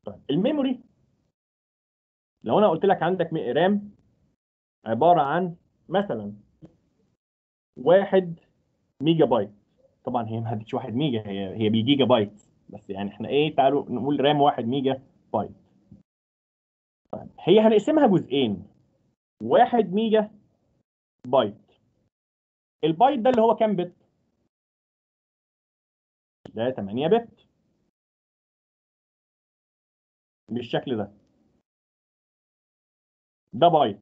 طيب الميموري لو انا قلت لك عندك م- رام عباره عن مثلا واحد ميجا بايت طبعا هي ما عندكش واحد ميجا هي هي بالجيجا بايت بس يعني احنا ايه تعالوا نقول رام واحد ميجا بايت طيب هي هنقسمها جزئين واحد ميجا بايت البايت ده اللي هو كام بت؟ ده 8 بت بالشكل ده ده بايت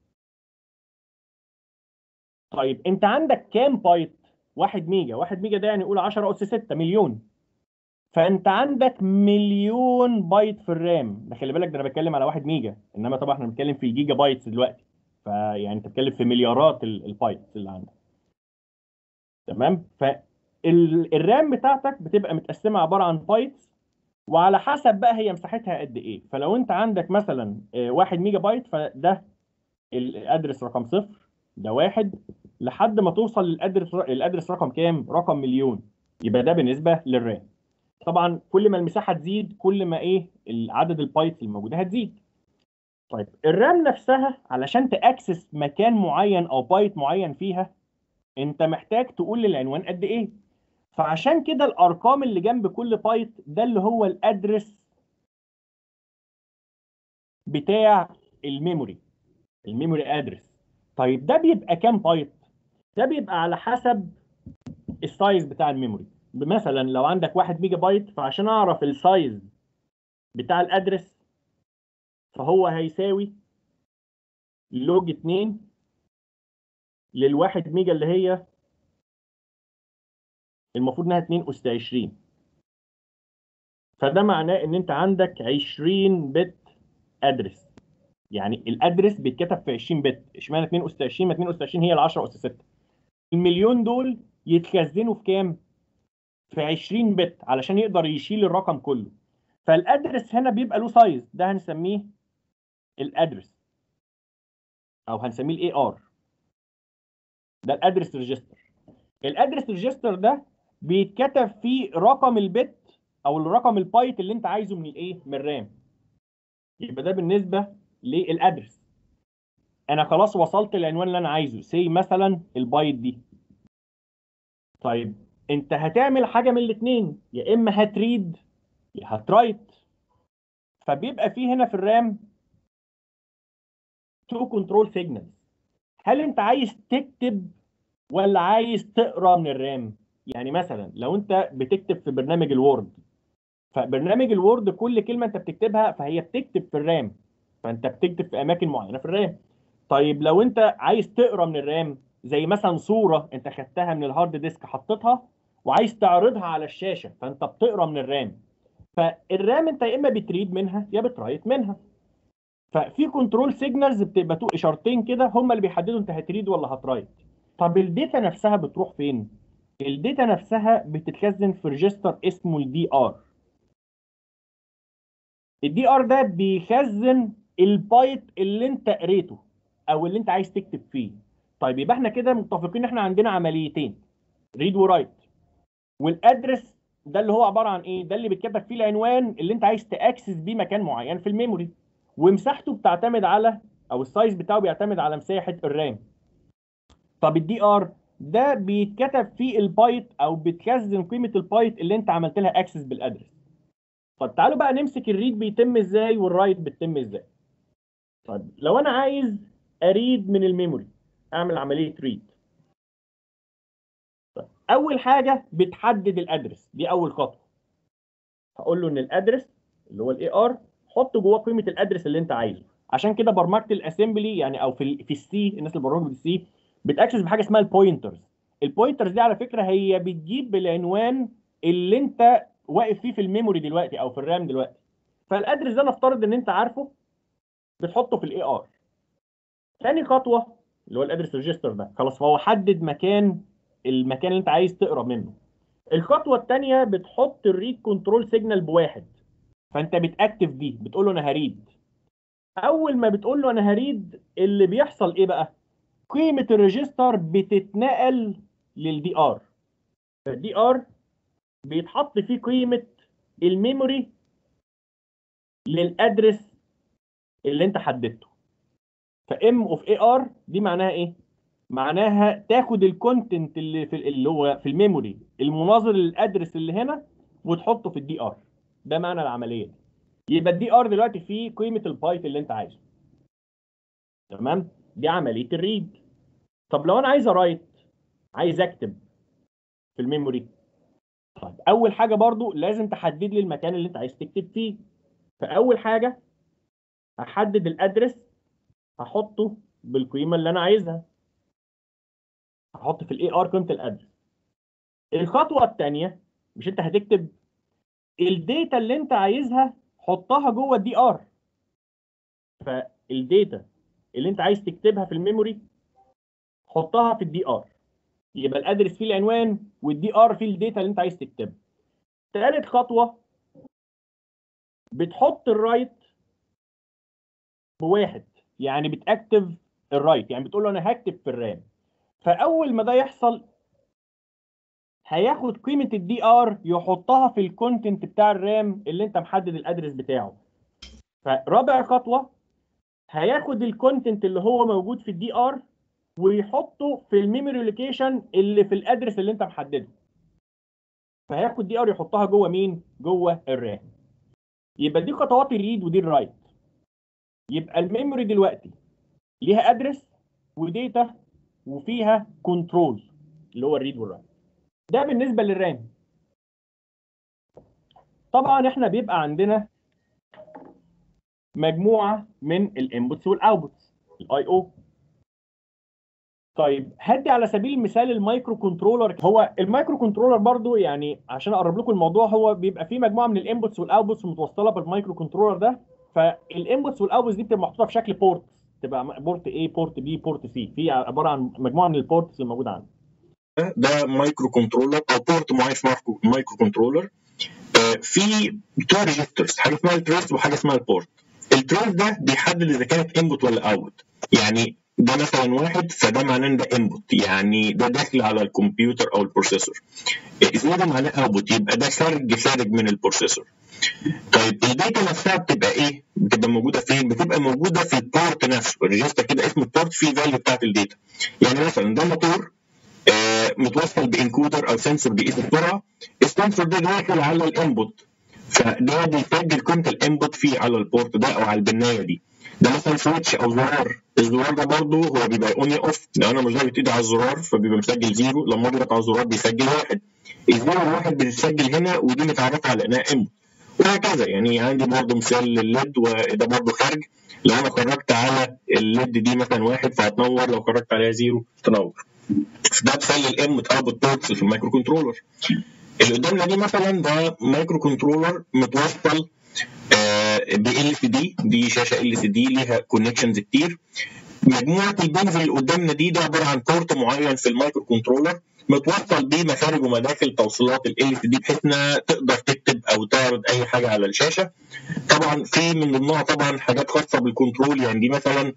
طيب انت عندك كام بايت؟ 1 ميجا 1 ميجا ده يعني قول 10 اس 6 مليون فانت عندك مليون بايت في الرام ده خلي بالك ده انا بتكلم على 1 ميجا انما طبعا احنا بنتكلم في الجيجا بايتس دلوقتي فيعني انت بتتكلم في مليارات ال- البايتس اللي عندك تمام فالرام بتاعتك بتبقى متقسمه عباره عن بايتس وعلى حسب بقى هي مساحتها قد ايه فلو انت عندك مثلا آه، 1 ميجا بايت فده الادرس رقم صفر ده واحد لحد ما توصل للادرس الادرس رقم كام؟ رقم مليون يبقى ده بالنسبه للرام طبعا كل ما المساحه تزيد كل ما ايه عدد البايتس الموجوده هتزيد طيب الرام نفسها علشان تاكسس مكان معين او بايت معين فيها انت محتاج تقول للعنوان قد ايه فعشان كده الارقام اللي جنب كل بايت ده اللي هو الادرس بتاع الميموري الميموري ادرس طيب ده بيبقى كام بايت ده بيبقى على حسب السايز بتاع الميموري مثلا لو عندك 1 ميجا بايت فعشان اعرف السايز بتاع الادرس فهو هيساوي لوج 2 للواحد ميجا اللي هي المفروض انها 2 اس 20 فده معناه ان انت عندك 20 بت ادرس يعني الادرس بيتكتب في 20 بت اشمعنى 2 اس 20 ما 2 اس 20 هي ال 10 اس 6 المليون دول يتخزنوا في كام في 20 بت علشان يقدر يشيل الرقم كله فالادرس هنا بيبقى له سايز ده هنسميه الادرس او هنسميه الاي ار ده الادرس ريجستر الادرس ريجستر ده بيتكتب فيه رقم البت او الرقم البايت اللي انت عايزه من الايه من الرام يبقى ده بالنسبه للادرس انا خلاص وصلت للعنوان اللي انا عايزه سي مثلا البايت دي طيب انت هتعمل حاجه من الاثنين يا اما هتريد يا هترايت فبيبقى فيه هنا في الرام تو كنترول سيجنالز هل انت عايز تكتب ولا عايز تقرا من الرام يعني مثلا لو انت بتكتب في برنامج الوورد فبرنامج الوورد كل كلمه انت بتكتبها فهي بتكتب في الرام فانت بتكتب في اماكن معينه في الرام طيب لو انت عايز تقرا من الرام زي مثلا صوره انت خدتها من الهارد ديسك حطيتها وعايز تعرضها على الشاشه فانت بتقرا من الرام فالرام انت يا اما بتريد منها يا بترايت منها ففي كنترول سيجنالز بتبقى تو اشارتين كده هم اللي بيحددوا انت هتريد ولا هترايت طب الداتا نفسها بتروح فين الداتا نفسها بتتخزن في ريجستر اسمه الدي ار الدي ار ده بيخزن البايت اللي انت قريته او اللي انت عايز تكتب فيه طيب يبقى احنا كده متفقين ان احنا عندنا عمليتين ريد ورايت والادرس ده اللي هو عباره عن ايه ده اللي بيتكتب فيه العنوان اللي انت عايز تاكسس بيه مكان معين في الميموري ومساحته بتعتمد على او السايز بتاعه بيعتمد على مساحه الرام طب الدي ار ده بيتكتب فيه البايت او بتخزن قيمه البايت اللي انت عملت لها اكسس بالادرس طب تعالوا بقى نمسك الريد بيتم ازاي والرايت بتتم ازاي طيب لو انا عايز اريد من الميموري اعمل عمليه ريد طيب اول حاجه بتحدد الادرس دي اول خطوه هقول له ان الادرس اللي هو الاي ار حط جواه قيمه الادرس اللي انت عايزه عشان كده برمجه الاسمبلي يعني او في ال في السي الناس اللي برمجوا بالسي بتاكسس بحاجه اسمها البوينترز البوينترز دي على فكره هي بتجيب بالعنوان اللي انت واقف فيه في الميموري دلوقتي او في الرام دلوقتي فالادرس ده نفترض ان انت عارفه بتحطه في الاي ار تاني خطوه اللي هو الادرس ريجستر ده خلاص فهو حدد مكان المكان اللي انت عايز تقرا منه الخطوه الثانيه بتحط الريد كنترول سيجنال بواحد فانت بتاكتف دي بتقول له انا هريد اول ما بتقول له انا هريد اللي بيحصل ايه بقى قيمه الريجستر بتتنقل للدي ار فالدي ار بيتحط فيه قيمه الميموري للادرس اللي انت حددته فام اوف اي ار دي معناها ايه معناها تاخد الكونتنت اللي في اللي هو في الميموري المناظر للادرس اللي هنا وتحطه في الدي ار ده معنى العمليه دي يبقى الدي ار دلوقتي فيه قيمه البايت اللي انت عايزه تمام دي عمليه الريد طب لو انا عايز ارايت عايز اكتب في الميموري طيب اول حاجه برضو لازم تحدد لي المكان اللي انت عايز تكتب فيه فاول حاجه هحدد الادرس هحطه بالقيمه اللي انا عايزها هحط في الاي ار قيمه الادرس الخطوه الثانيه مش انت هتكتب الداتا اللي انت عايزها حطها جوه الدي ار فالداتا اللي انت عايز تكتبها في الميموري حطها في الدي ار يبقى الادرس فيه العنوان والدي ار فيه الداتا اللي انت عايز تكتبها ثالث خطوه بتحط الرايت بواحد يعني بتاكتف الرايت يعني بتقول له انا هكتب في الرام فاول ما ده يحصل هياخد قيمه الدي ار يحطها في الكونتنت بتاع الرام اللي انت محدد الادرس بتاعه فرابع خطوه هياخد الكونتنت اللي هو موجود في الدي ار ويحطه في الميموري لوكيشن اللي في الادرس اللي انت محدده فهياخد دي ار يحطها جوه مين جوه الرام يبقى دي خطوات الريد ودي الرايت يبقى الميموري دلوقتي ليها ادرس وديتا وفيها كنترول اللي هو الريد والرايت ده بالنسبه للرام طبعا احنا بيبقى عندنا مجموعه من الانبوتس والاوتبوتس الاي او طيب هدي على سبيل المثال المايكرو كنترولر هو المايكرو كنترولر برضو يعني عشان اقرب لكم الموضوع هو بيبقى فيه مجموعه من الانبوتس والاوتبوتس متوصله بالمايكرو كنترولر ده فالانبوتس والاوتبوتس دي بتبقى محطوطه في شكل بورت تبقى بورت A بورت B بورت C في عباره عن مجموعه من البورتس اللي موجوده عندنا ده مايكرو كنترولر او بورت معين في مايكرو كنترولر في تو ريجسترز حاجه اسمها التريس وحاجه اسمها البورت التريس ده بيحدد اذا كانت انبوت ولا اوت يعني ده مثلا واحد فده معناه ان ده انبوت يعني ده داخل على الكمبيوتر او البروسيسور زياده معناه اوتبوت يبقى ده خارج خارج من البروسيسور طيب الداتا نفسها بتبقى ايه؟ بتبقى موجوده فين؟ بتبقى موجوده في البورت نفسه الريجستر كده اسم البورت فيه فاليو بتاعت الداتا يعني مثلا ده موتور آه متوصل بانكودر او سنسور بيقيس السرعه السنسور ده داخل على الانبوت فده بيسجل قيمه الانبوت فيه على البورت ده او على البنايه دي ده مثلا سويتش او زرار الزرار ده برضه هو بيبقى اون اوف لو انا مش ضاغط ايدي على الزرار فبيبقى مسجل زيرو لما اضغط على الزرار بيسجل واحد الزيرو الواحد بتتسجل هنا ودي متعرفه على انها انبوت وهكذا يعني عندي برضه مثال للليد وده برضه خارج لو انا خرجت على الليد دي مثلا واحد فهتنور لو خرجت عليها زيرو تنور ده مثال للانبوت اوتبوت بورتس في المايكرو كنترولر اللي قدامنا دي مثلا ده مايكرو كنترولر متوصل ب ال سي دي دي شاشه ال سي دي ليها كونكشنز كتير مجموعه البنز اللي قدامنا دي ده عباره عن بورت معين في المايكرو كنترولر متوصل بيه مخارج ومداخل توصيلات ال سي دي بحيث انها تقدر تكتب او تعرض اي حاجه على الشاشه طبعا في من ضمنها طبعا حاجات خاصه بالكنترول يعني دي مثلا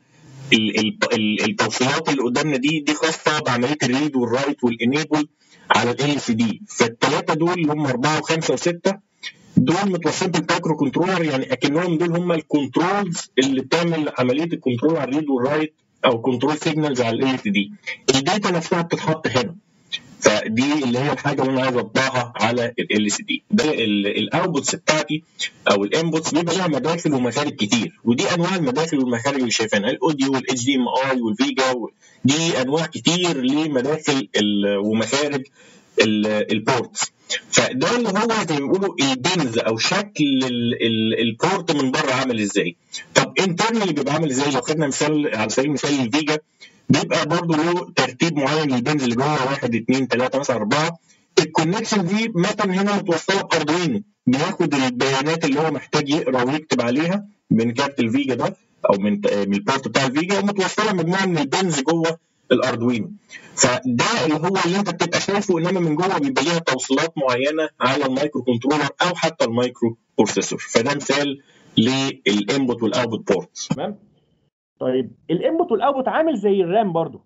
التوصيلات اللي قدامنا دي دي خاصه بعمليه الريد والرايت والانيبل على ال سي دي فالثلاثه دول اللي هم اربعه وخمسه وسته دول متوصلين بالمايكرو كنترولر يعني اكنهم دول هم الكنترولز اللي بتعمل عمليه الكنترول على الريد والرايت او كنترول سيجنالز على ال سي دي الداتا نفسها بتتحط هنا فدي اللي هي الحاجه اللي انا عايز اطبعها على ال سي دي ده الاوتبوتس بتاعتي او الانبوتس بيبقى لها مداخل ومخارج كتير ودي انواع المداخل والمخارج اللي شايفينها الاوديو والاتش دي ام اي والفيجا دي انواع كتير لمداخل ومخارج البورتس فده اللي هو زي ما بيقولوا البنز او شكل البورت من بره عامل ازاي طب انترنالي بيبقى عامل ازاي لو خدنا مثال على سبيل المثال الفيجا بيبقى برضه له ترتيب معين للبنز اللي جوه واحد اثنين ثلاثه مثلا اربعه الكونكشن دي مثلا هنا متوصله باردوينو بياخد البيانات اللي هو محتاج يقرا ويكتب عليها من كارت الفيجا ده او من من البورت بتاع الفيجا ومتوصله مجموعه من البنز جوه الاردوينو فده اللي هو اللي انت بتبقى شايفه انما من جوه بيبقى ليها توصيلات معينه على المايكرو كنترولر او حتى المايكرو بروسيسور فده مثال للانبوت والاوتبوت بورتس تمام طيب الانبوت والاوتبوت عامل زي الرام برضو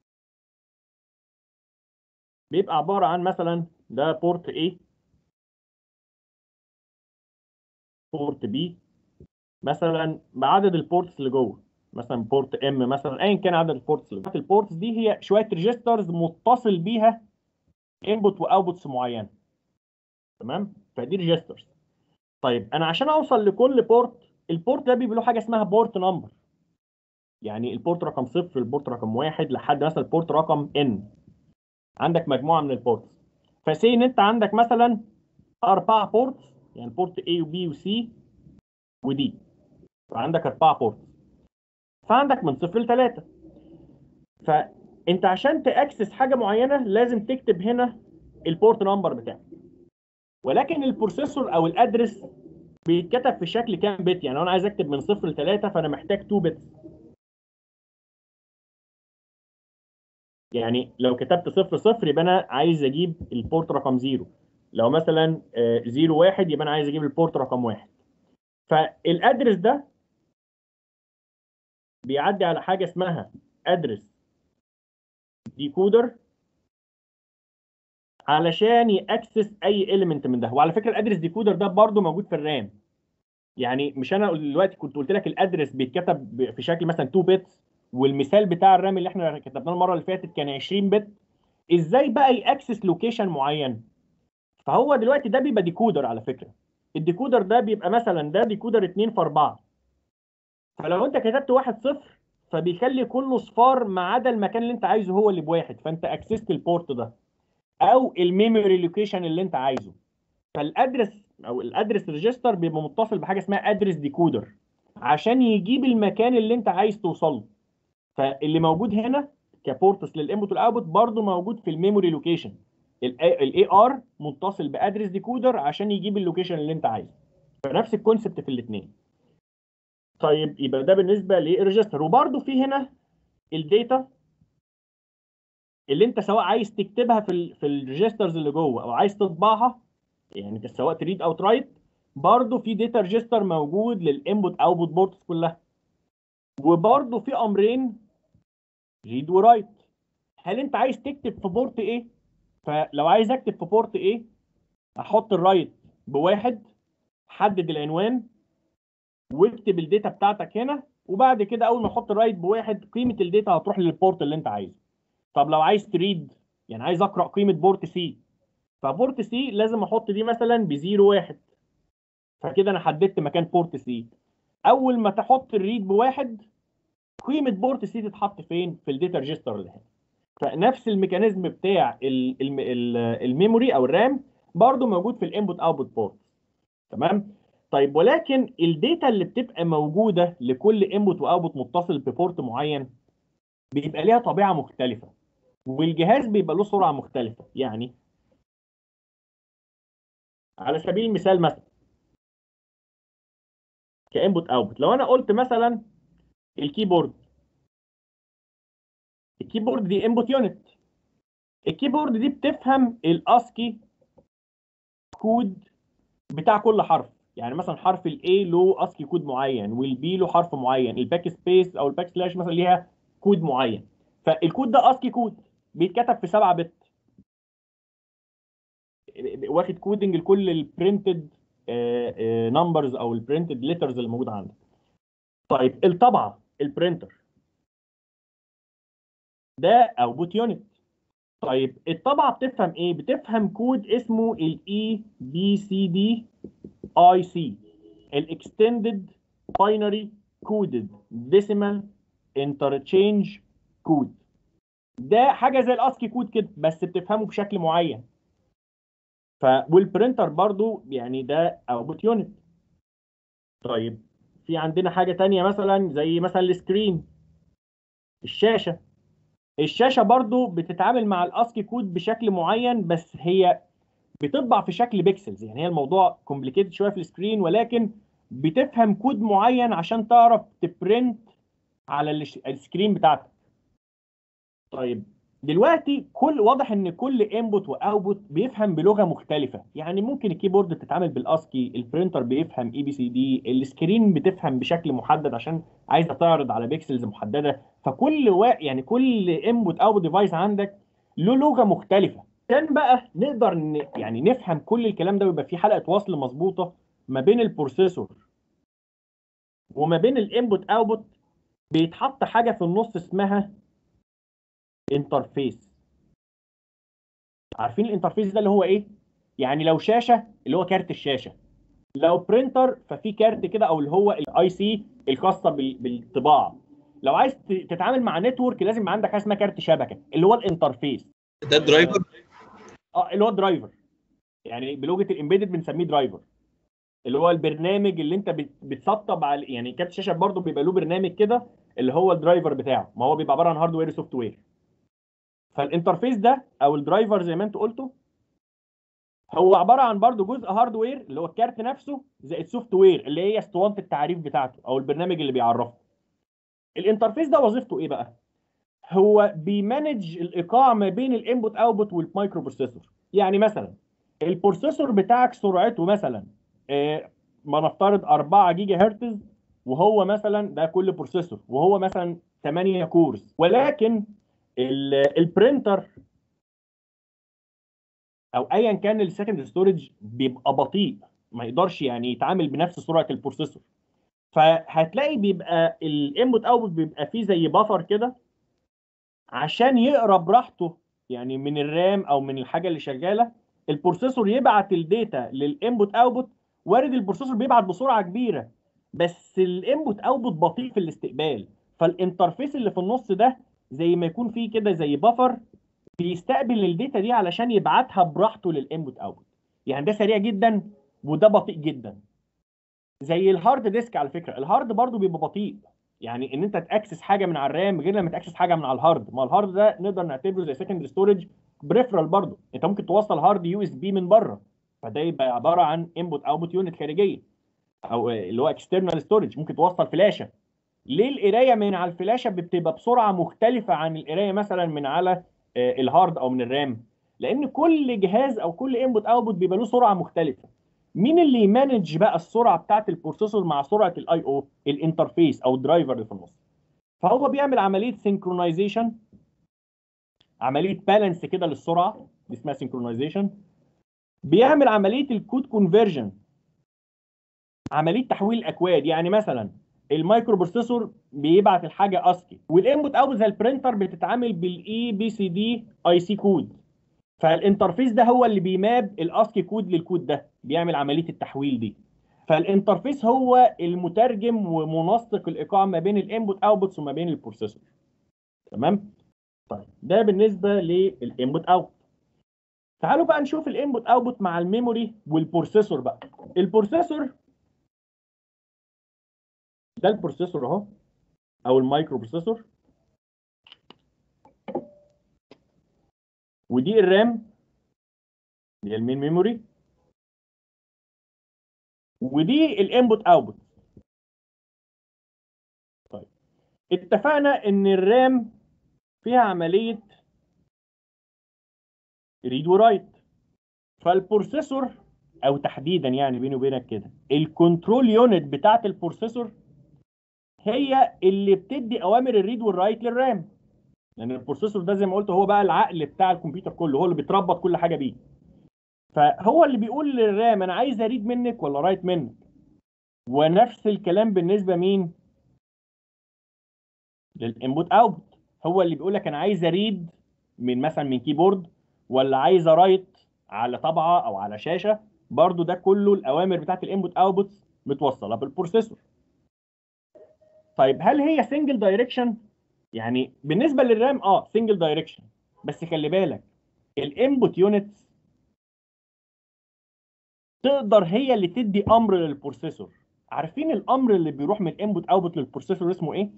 بيبقى عباره عن مثلا ده بورت A بورت B مثلا بعدد البورتس اللي جوه مثلا بورت ام مثلا ايا كان عدد البورتس اللي جوه البورتس دي هي شويه ريجسترز متصل بيها انبوت واوتبوتس معينه تمام فدي ريجسترز طيب انا عشان اوصل لكل بورت البورت ده بيبقى له حاجه اسمها بورت نمبر يعني البورت رقم صفر البورت رقم واحد لحد مثلا البورت رقم ان عندك مجموعه من البورتس فسي ان انت عندك مثلا اربع بورتس يعني بورت A وبي وسي ودي فعندك اربع بورتس فعندك من صفر لثلاثه فانت عشان تاكسس حاجه معينه لازم تكتب هنا البورت نمبر بتاعك ولكن البروسيسور او الادرس بيتكتب في شكل كام بت يعني لو انا عايز اكتب من صفر لثلاثه فانا محتاج 2 بت يعني لو كتبت صفر صفر يبقى انا عايز اجيب البورت رقم زيرو لو مثلا آه، زيرو واحد يبقى انا عايز اجيب البورت رقم واحد فالادرس ده بيعدي على حاجه اسمها ادرس ديكودر علشان ياكسس اي اليمنت من ده وعلى فكره الادرس ديكودر ده برضو موجود في الرام يعني مش انا دلوقتي كنت قلت لك الادرس بيتكتب ب- في شكل مثلا 2 بيتس والمثال بتاع الرام اللي احنا كتبناه المره اللي فاتت كان 20 بت ازاي بقى ياكسس لوكيشن معين فهو دلوقتي ده بيبقى ديكودر على فكره الديكودر ده بيبقى مثلا ده ديكودر 2 في 4 فلو انت كتبت واحد صفر فبيخلي كله صفار ما عدا المكان اللي انت عايزه هو اللي بواحد فانت اكسست البورت ده او الميموري لوكيشن اللي انت عايزه فالادرس او الادرس ريجستر بيبقى متصل بحاجه اسمها ادرس ديكودر عشان يجيب المكان اللي انت عايز توصل له فاللي موجود هنا كبورتس للانبوت والاوتبوت برضه موجود في الميموري لوكيشن الاي ار متصل بادرس ديكودر عشان يجيب اللوكيشن اللي انت عايزه فنفس الكونسبت في الاثنين طيب يبقى ده بالنسبه للريجستر وبرضه في هنا الداتا اللي انت سواء عايز تكتبها في ال في الريجسترز اللي جوه او عايز تطبعها يعني انت سواء تريد او ترايت برضه في داتا ريجستر موجود للانبوت اوتبوت بورتس كلها وبرضه في امرين ريد ورايت هل انت عايز تكتب في بورت ايه فلو عايز اكتب في بورت ايه احط الرايت بواحد حدد العنوان واكتب الداتا بتاعتك هنا وبعد كده اول ما احط الرايت بواحد قيمه الداتا هتروح للبورت اللي انت عايزه طب لو عايز تريد يعني عايز اقرا قيمه بورت سي فبورت سي لازم احط دي مثلا بزيرو واحد فكده انا حددت مكان بورت سي اول ما تحط الريد بواحد قيمه بورت سي تتحط فين في الداتا ريجستر اللي هنا فنفس الميكانيزم بتاع ال- الم- ال- الميموري او الرام برضو موجود في الانبوت اوتبوت بورت تمام طيب ولكن الداتا اللي بتبقى موجوده لكل انبوت واوتبوت متصل ببورت معين بيبقى ليها طبيعه مختلفه والجهاز بيبقى له سرعه مختلفه يعني على سبيل المثال مثلا كانبوت اوتبوت لو انا قلت مثلا الكيبورد الكيبورد دي انبوت يونت الكيبورد دي بتفهم الاسكي كود بتاع كل حرف يعني مثلا حرف الاي له اسكي كود معين والبي له حرف معين الباك سبيس او الباك سلاش مثلا ليها كود معين فالكود ده اسكي كود بيتكتب في 7 بت واخد كودنج لكل البرنتد نمبرز او البرنتد ليترز اللي موجوده عندك طيب الطبعه البرنتر ده اوتبوت يونت طيب الطبعه بتفهم ايه بتفهم كود اسمه الاي بي سي دي اي سي الاكستندد باينري كودد ديسيمال انترتشينج كود ده حاجه زي الاسكي كود كده بس بتفهمه بشكل معين ف والبرنتر برضو يعني ده اوتبوت يونت طيب في عندنا حاجه تانية مثلا زي مثلا السكرين الشاشه الشاشه برضو بتتعامل مع الاسكي كود بشكل معين بس هي بتطبع في شكل بيكسلز يعني هي الموضوع كومبليكيتد شويه في السكرين ولكن بتفهم كود معين عشان تعرف تبرنت على الش- السكرين بتاعتك طيب دلوقتي كل واضح ان كل انبوت واوتبوت بيفهم بلغه مختلفه يعني ممكن الكيبورد تتعامل بالاسكي البرينتر بيفهم اي بي سي دي السكرين بتفهم بشكل محدد عشان عايزه تعرض على بيكسلز محدده فكل وا... يعني كل انبوت اوتبوت ديفايس عندك له لغه مختلفه عشان بقى نقدر ن... يعني نفهم كل الكلام ده ويبقى في حلقه وصل مظبوطه ما بين البروسيسور وما بين الانبوت اوتبوت بيتحط حاجه في النص اسمها انترفيس عارفين الانترفيس ده اللي هو ايه يعني لو شاشه اللي هو كارت الشاشه لو برينتر ففي كارت كده او اللي هو الاي سي الخاصه بال- بالطباعه لو عايز ت- تتعامل مع نتورك لازم يبقى عندك حاجه اسمها كارت شبكه اللي هو الانترفيس ده الدرايفر اه اللي هو الدرايفر يعني بلغه الامبيدد بنسميه درايفر اللي هو البرنامج اللي انت بت- بتسطب على يعني كارت الشاشه برضه بيبقى له برنامج كده اللي هو الدرايفر بتاعه ما هو بيبقى عباره عن هاردوير وسوفت وير فالانترفيس ده او الدرايفر زي ما انت قلته هو عباره عن برضه جزء هاردوير اللي هو الكارت نفسه زائد سوفت وير اللي هي اسطوانه التعريف بتاعته او البرنامج اللي بيعرفه الانترفيس ده وظيفته ايه بقى هو بيمانج الايقاع ما بين الانبوت اوتبوت والمايكرو بروسيسور يعني مثلا البروسيسور بتاعك سرعته مثلا آه، ما نفترض 4 جيجا هرتز وهو مثلا ده كل بروسيسور وهو مثلا 8 كورس ولكن ال- البرينتر او ايا كان السكند ستورج بيبقى بطيء ما يقدرش يعني يتعامل بنفس سرعه البروسيسور فهتلاقي بيبقى الانبوت اوتبوت بيبقى فيه زي بفر كده عشان يقرا براحته يعني من الرام او من الحاجه اللي شغاله البروسيسور يبعت الداتا للانبوت اوتبوت وارد البروسيسور بيبعت بسرعه كبيره بس الانبوت اوتبوت بطيء في الاستقبال فالانترفيس اللي في النص ده زي ما يكون فيه كده زي بفر بيستقبل الداتا دي علشان يبعتها براحته للانبوت اوتبوت يعني ده سريع جدا وده بطيء جدا زي الهارد ديسك على فكره الهارد برضو بيبقى بطيء يعني ان انت تاكسس حاجه من على الرام غير لما تاكسس حاجه من على الهارد ما الهارد ده نقدر نعتبره زي سكند ستورج بريفرال برضو انت ممكن توصل هارد يو اس بي من بره فده يبقى عباره عن انبوت اوتبوت يونت خارجيه او اللي هو اكسترنال ستورج ممكن توصل فلاشه ليه القرايه من على الفلاشه بتبقى بسرعه مختلفه عن القرايه مثلا من على آه، الهارد او من الرام لان كل جهاز او كل انبوت اوتبوت بيبقى له سرعه مختلفه مين اللي يمانج بقى السرعه بتاعه البروسيسور مع سرعه الاي او الانترفيس او الدرايفر اللي في النص فهو بيعمل عمليه سينكرونايزيشن عمليه بالانس كده للسرعه دي اسمها سينكرونايزيشن بيعمل عمليه الكود كونفرجن عمليه تحويل الاكواد يعني مثلا المايكرو بروسيسور بيبعت الحاجه اسكي والانبوت اوت زي البرينتر بتتعامل بالاي بي سي دي اي سي كود فالانترفيس ده هو اللي بيماب الاسكي كود للكود ده بيعمل عمليه التحويل دي فالانترفيس هو المترجم ومنسق الايقاع ما بين الانبوت اوتبوتس وما بين البروسيسور تمام طيب ده بالنسبه للانبوت اوت تعالوا بقى نشوف الانبوت اوتبوت مع الميموري والبروسيسور بقى البروسيسور ده البروسيسور اهو او المايكرو بروسيسور ودي الرام اللي هي المين ميموري ودي الانبوت اوتبوت طيب اتفقنا ان الرام فيها عمليه ريد ورايت فالبروسيسور او تحديدا يعني بيني وبينك كده الكنترول يونت بتاعت البروسيسور هي اللي بتدي اوامر الريد والرايت للرام لان البروسيسور ده زي ما قلت هو بقى العقل بتاع الكمبيوتر كله هو اللي بيتربط كل حاجه بيه فهو اللي بيقول للرام انا عايز اريد منك ولا رايت منك ونفس الكلام بالنسبه مين للانبوت اوت هو اللي بيقول لك انا عايز اريد من مثلا من كيبورد ولا عايز ارايت على طبعه او على شاشه برضو ده كله الاوامر بتاعت الانبوت اوتبوت متوصله بالبروسيسور طيب هل هي سنجل دايركشن يعني بالنسبه للرام اه سنجل دايركشن بس خلي بالك الانبوت يونتس تقدر هي اللي تدي امر للبروسيسور عارفين الامر اللي بيروح من الانبوت اوتبوت للبروسيسور اسمه ايه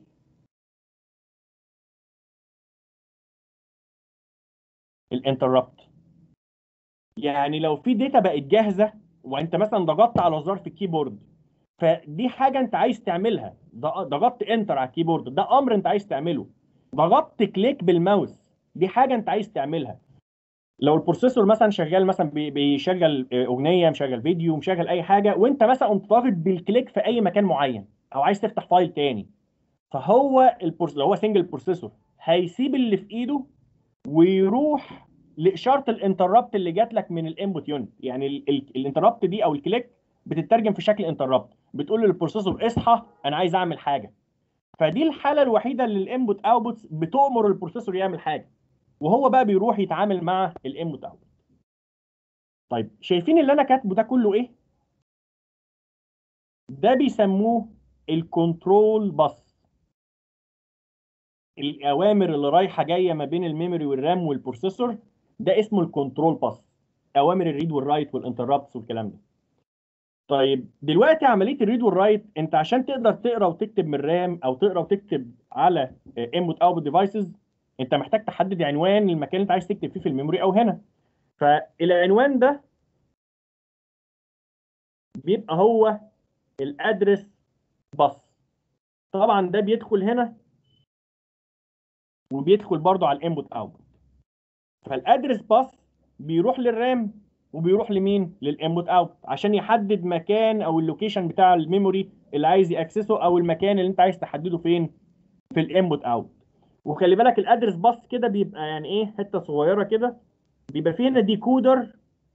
الانتربت يعني لو في داتا بقت جاهزه وانت مثلا ضغطت على زرار في الكيبورد فدي حاجه انت عايز تعملها ضغطت انتر على الكيبورد ده امر انت عايز تعمله ضغطت كليك بالماوس دي حاجه انت عايز تعملها لو البروسيسور مثلا شغال مثلا بي- بيشغل اغنيه مشغل فيديو مشغل اي حاجه وانت مثلا قمت ضاغط بالكليك في اي مكان معين او عايز تفتح فايل تاني فهو البروس... لو هو سنجل بروسيسور هيسيب اللي في ايده ويروح لاشاره الانتربت اللي جات لك من الانبوت يونت يعني الانتربت دي او الكليك بتترجم في شكل انتربت بتقول للبروسيسور اصحى انا عايز اعمل حاجه فدي الحاله الوحيده اللي الانبوت اوتبوت بتؤمر البروسيسور يعمل حاجه وهو بقى بيروح يتعامل مع الانبوت اوتبوت طيب شايفين اللي انا كاتبه ده كله ايه ده بيسموه الكنترول باص الاوامر اللي رايحه جايه ما بين الميموري والرام والبروسيسور ده اسمه الكنترول باص اوامر الريد والرايت والانتربتس والكلام ده طيب دلوقتي عمليه الريد والرايت انت عشان تقدر تقرا وتكتب من الرام او تقرا وتكتب على انبوت اوتبوت ديفايسز انت محتاج تحدد عنوان المكان اللي انت عايز تكتب فيه في الميموري او هنا فالعنوان ده بيبقى هو الادرس باص طبعا ده بيدخل هنا وبيدخل برضو على الانبوت اوتبوت فالادرس باص بيروح للرام وبيروح لمين للانبوت اوت عشان يحدد مكان او اللوكيشن بتاع الميموري اللي عايز ياكسسه او المكان اللي انت عايز تحدده فين في الانبوت اوت وخلي بالك الادرس باص كده بيبقى يعني ايه حته صغيره كده بيبقى فيه هنا ديكودر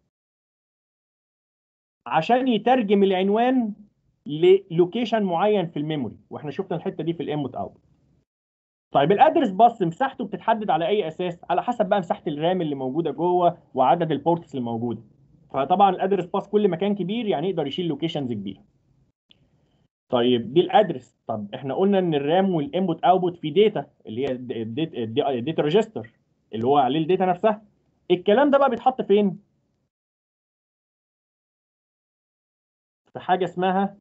عشان يترجم العنوان للوكيشن معين في الميموري واحنا شفنا الحته دي في الانبوت اوت طيب الادرس باص مساحته بتتحدد على اي اساس على حسب بقى مساحه الرام اللي موجوده جوه وعدد البورتس اللي موجوده فطبعا الادرس باص كل ما كان كبير يعني يقدر يشيل لوكيشنز كبيره طيب دي الادرس طب احنا قلنا ان الرام والانبوت اوتبوت في داتا اللي هي الداتا ريجستر اللي هو عليه الداتا نفسها الكلام ده بقى بيتحط فين في حاجه اسمها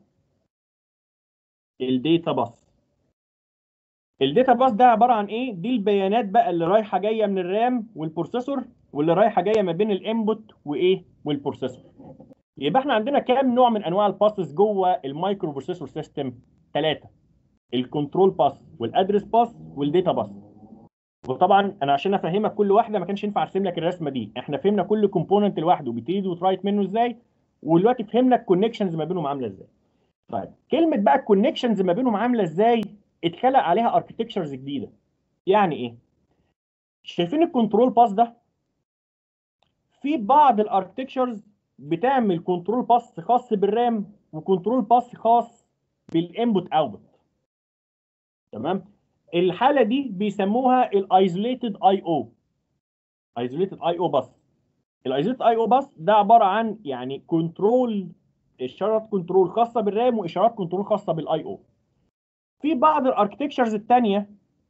الداتا باص الداتا باص ده عباره عن ايه دي البيانات بقى اللي رايحه جايه من الرام والبروسيسور واللي رايحه جايه ما بين الانبوت وايه والبروسيسور يبقى احنا عندنا كام نوع من انواع الباسز جوه المايكرو بروسيسور سيستم ثلاثه الكنترول باس والادرس باس والداتا باس وطبعا انا عشان افهمك كل واحده ما كانش ينفع ارسم لك الرسمه دي احنا فهمنا كل كومبوننت لوحده بتريد وترايت منه ازاي ودلوقتي فهمنا الكونكشنز ما بينهم عامله ازاي طيب كلمه بقى الكونكشنز ما بينهم عامله ازاي اتخلق عليها اركتكتشرز جديده يعني ايه شايفين الكنترول باس ده في بعض الاركتكتشرز بتعمل كنترول باس خاص بالرام وكنترول باس خاص بالانبوت اوتبوت تمام الحاله دي بيسموها الايزوليتد اي او ايزوليتد اي او باس الايزوليتد اي او باس ده عباره عن يعني كنترول اشارات كنترول خاصه بالرام واشارات كنترول خاصه بالاي او في بعض الاركتكتشرز الثانيه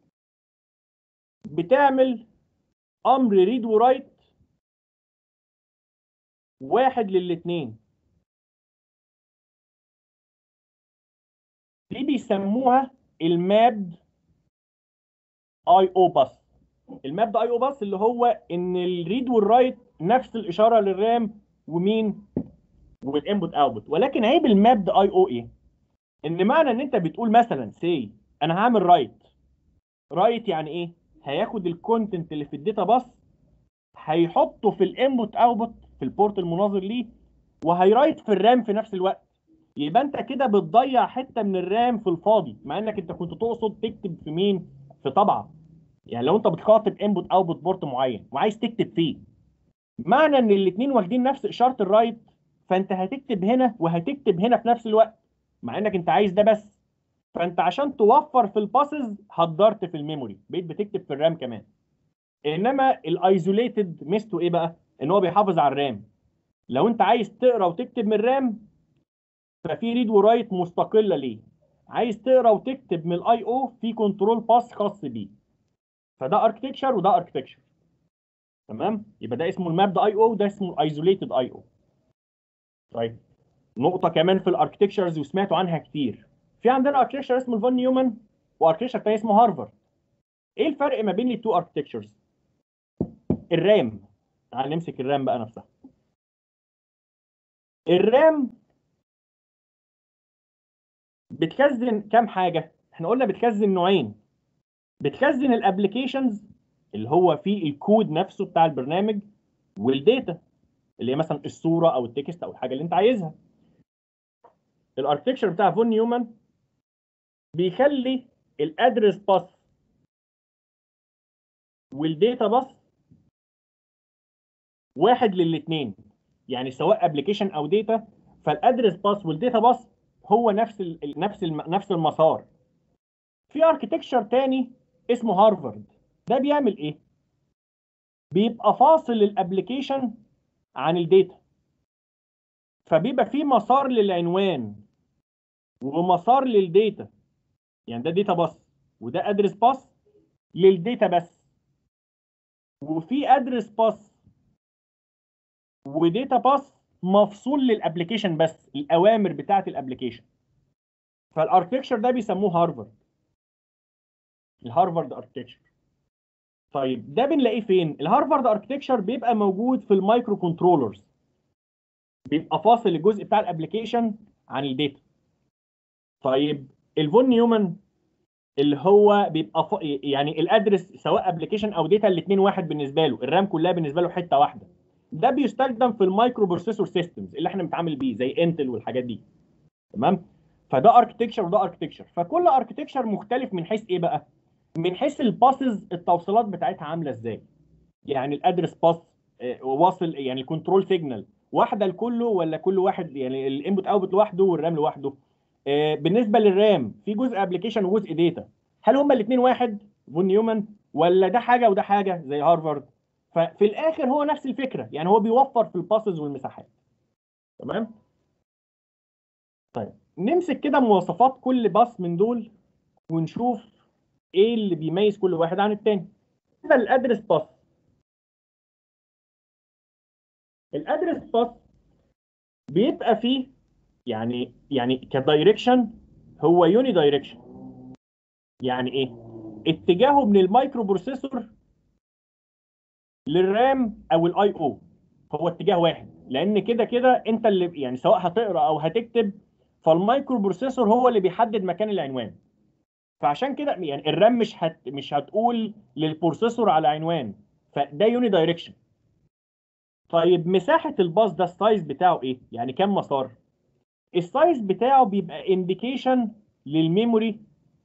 بتعمل امر ريد ورايت واحد للاثنين دي بيسموها الماب اي او باس الماب اي او باس اللي هو ان الريد والرايت نفس الاشاره للرام ومين والانبوت اوتبوت ولكن عيب الماب اي او ايه ان معنى ان انت بتقول مثلا سي انا هعمل رايت رايت يعني ايه هياخد الكونتنت اللي في الداتا باس هيحطه في الانبوت اوتبوت في البورت المناظر ليه وهيرايت في الرام في نفس الوقت يبقى انت كده بتضيع حته من الرام في الفاضي مع انك انت كنت تقصد تكتب في مين في طبعه يعني لو انت بتخاطب انبوت اوتبوت بورت معين وعايز تكتب فيه معنى ان الاثنين واخدين نفس اشاره الرايت فانت هتكتب هنا وهتكتب هنا في نفس الوقت مع انك انت عايز ده بس فانت عشان توفر في الباسز هدرت في الميموري بقيت بتكتب في الرام كمان انما الايزوليتد ميزته ايه بقى ان هو بيحافظ على الرام لو انت عايز تقرا وتكتب من الرام ففي ريد ورايت مستقله ليه عايز تقرا وتكتب من الاي او في كنترول باس خاص بيه فده اركتكشر وده اركتكشر تمام يبقى ده اسمه الماب ده اي او وده اسمه ايزوليتد اي او طيب نقطه كمان في الاركتكشرز وسمعتوا عنها كتير في عندنا اركتكشر اسمه الفون نيومان واركتكشر تاني اسمه هارفارد ايه الفرق ما بين التو اركتكشرز الرام تعال نمسك الرام بقى نفسها الرام بتخزن كام حاجه احنا قلنا بتخزن نوعين بتخزن الابلكيشنز اللي هو فيه الكود نفسه بتاع البرنامج والداتا اللي هي مثلا الصوره او التكست او الحاجه اللي انت عايزها الاركتكشر بتاع فون نيومان بيخلي الادرس باس والداتا باس واحد للاثنين يعني سواء ابلكيشن او داتا فالادرس باس والداتا باس هو نفس ال ال- نفس الم نفس المسار في اركتكشر تاني اسمه هارفارد ده بيعمل ايه بيبقى فاصل الابلكيشن عن الداتا فبيبقى في مسار للعنوان ومسار للداتا يعني ده داتا باس وده ادرس باس للداتا بس وفي ادرس باس وداتا باس مفصول للابلكيشن بس الاوامر بتاعه الابلكيشن فالاركتكشر ده بيسموه هارفارد الهارفارد اركتكشر طيب ده بنلاقيه فين الهارفارد اركتكشر بيبقى موجود في المايكرو كنترولرز بيبقى فاصل الجزء بتاع الابلكيشن عن الداتا طيب الفون نيومان اللي هو بيبقى ف... يعني الادرس سواء ابلكيشن او داتا الاثنين واحد بالنسبه له الرام كلها بالنسبه له حته واحده ده بيستخدم في المايكرو بروسيسور سيستمز اللي احنا بنتعامل بيه زي انتل والحاجات دي تمام فده اركتكشر وده اركتكشر فكل اركتكشر مختلف من حيث ايه بقى من حيث الباسز التوصيلات بتاعتها عامله ازاي يعني الادرس باس واصل يعني الكنترول سيجنال واحده لكله ولا كل واحد يعني الانبوت اوتبوت لوحده والرام لوحده آه، بالنسبه للرام في جزء ابلكيشن وجزء داتا هل هما الاثنين واحد فون نيومان ولا ده حاجه وده حاجه زي هارفارد ففي الاخر هو نفس الفكره يعني هو بيوفر في الباسز والمساحات تمام طيب نمسك كده مواصفات كل باص من دول ونشوف ايه اللي بيميز كل واحد عن التاني بالنسبه للادرس باس الادرس باس بيبقى فيه يعني يعني كدايركشن هو يوني دايركشن يعني ايه اتجاهه من المايكرو بروسيسور للرام او الاي او هو اتجاه واحد لان كده كده انت اللي يعني سواء هتقرا او هتكتب فالمايكرو بروسيسور هو اللي بيحدد مكان العنوان فعشان كده يعني الرام مش هت مش هتقول للبروسيسور على عنوان فده يوني دايركشن طيب مساحه الباص ده السايز بتاعه ايه يعني كام مسار السايز بتاعه بيبقى انديكيشن للميموري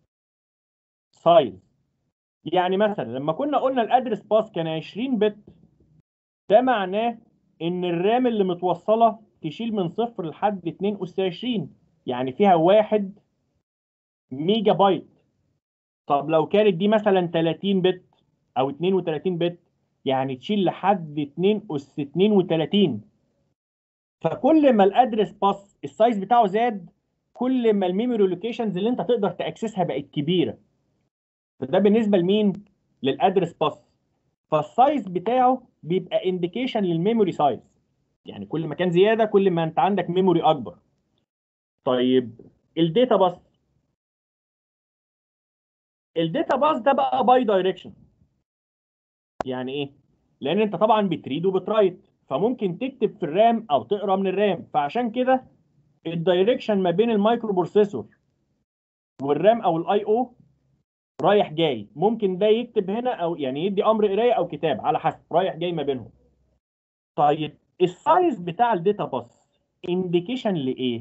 سايز يعني مثلا لما كنا قلنا الادرس باس كان 20 بت ده معناه ان الرام اللي متوصله تشيل من صفر لحد 2 اس 20 يعني فيها 1 ميجا بايت طب لو كانت دي مثلا 30 بت او 32 بت يعني تشيل لحد 2 اس 32 فكل ما الادرس باس السايز بتاعه زاد كل ما الميموري لوكيشنز اللي انت تقدر تاكسسها بقت كبيره فده بالنسبه لمين للادرس باس فالسايز بتاعه بيبقى انديكيشن للميموري سايز يعني كل ما كان زياده كل ما انت عندك ميموري اكبر طيب الداتا باس الداتا باس ده بقى باي دايركشن يعني ايه لان انت طبعا بتريد وبترايت فممكن تكتب في الرام او تقرا من الرام فعشان كده الدايركشن ما بين المايكرو بروسيسور والرام او الاي او رايح جاي ممكن ده يكتب هنا او يعني يدي امر قرايه او كتاب على حسب رايح جاي ما بينهم طيب السايز بتاع الداتا باس انديكيشن لايه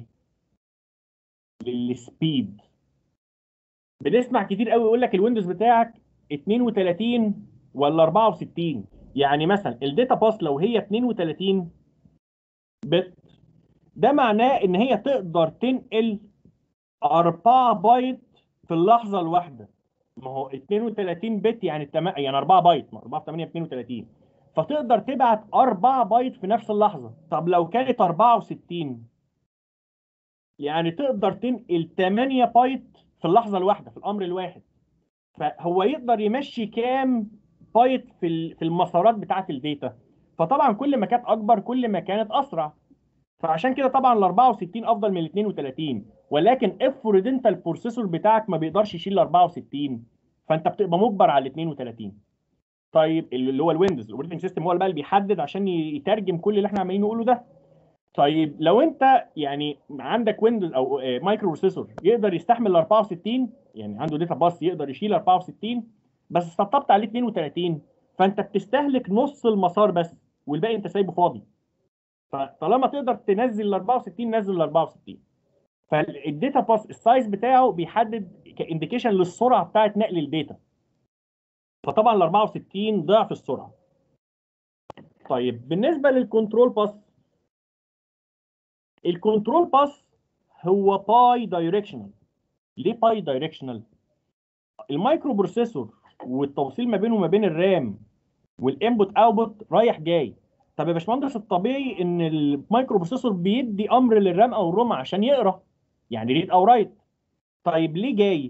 للسبيد بنسمع كتير قوي يقول لك الويندوز بتاعك 32 ولا 64 يعني مثلا الداتا باس لو هي 32 بت ده معناه ان هي تقدر تنقل 4 بايت في اللحظه الواحده ما هو 32 بت يعني التم... يعني 4 بايت ما 4 في 8 32 فتقدر تبعت 4 بايت في نفس اللحظه طب لو كانت 64 يعني تقدر تنقل 8 بايت في اللحظه الواحده في الامر الواحد فهو يقدر يمشي كام بايت في ال- في المسارات بتاعه الداتا فطبعا كل ما كانت اكبر كل ما كانت اسرع فعشان كده طبعا ال 64 افضل من ال 32 ولكن افرض انت البروسيسور بتاعك ما بيقدرش يشيل ال 64 فانت بتبقى مجبر على ال 32 طيب اللي هو الويندوز الاوبريتنج سيستم هو اللي بقى اللي بيحدد عشان يترجم كل اللي احنا عمالين نقوله ده طيب لو انت يعني عندك ويندوز او آه، مايكرو بروسيسور يقدر يستحمل ال 64 يعني عنده داتا باس يقدر يشيل 64 بس سطبت عليه 32 فانت بتستهلك نص المسار بس والباقي انت سايبه فاضي فطالما تقدر تنزل ال 64 نزل ال 64 فالداتا باس السايز بتاعه بيحدد كانديكيشن للسرعه بتاعه نقل الداتا فطبعا ال 64 ضعف السرعه طيب بالنسبه للكنترول باس الكنترول باس هو باي دايركشنال ليه باي دايركشنال المايكرو بروسيسور والتوصيل ما بينه وما بين الرام والانبوت اوتبوت رايح جاي طب يا باشمهندس الطبيعي ان المايكرو بروسيسور بيدي امر للرام او الروم عشان يقرا يعني ريد او رايت طيب ليه جاي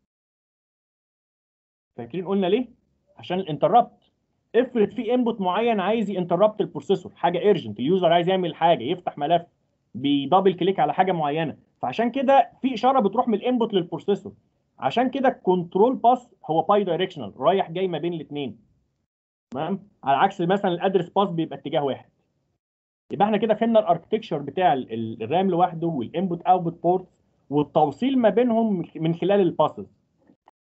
فاكرين قلنا ليه عشان الانتربت افرض في انبوت معين عايز ينتربت البروسيسور حاجه ايرجنت اليوزر عايز يعمل حاجه يفتح ملف بيدبل كليك على حاجه معينه فعشان كده في اشاره بتروح من الانبوت للبروسيسور عشان كده الكنترول باس هو باي دايركشنال رايح جاي ما بين الاثنين تمام على عكس مثلا الادرس باس بيبقى اتجاه واحد يبقى احنا كده فهمنا الاركتكشر بتاع ال- ال- الرام لوحده والانبوت اوتبوت بورت والتوصيل ما بينهم من خلال الباسز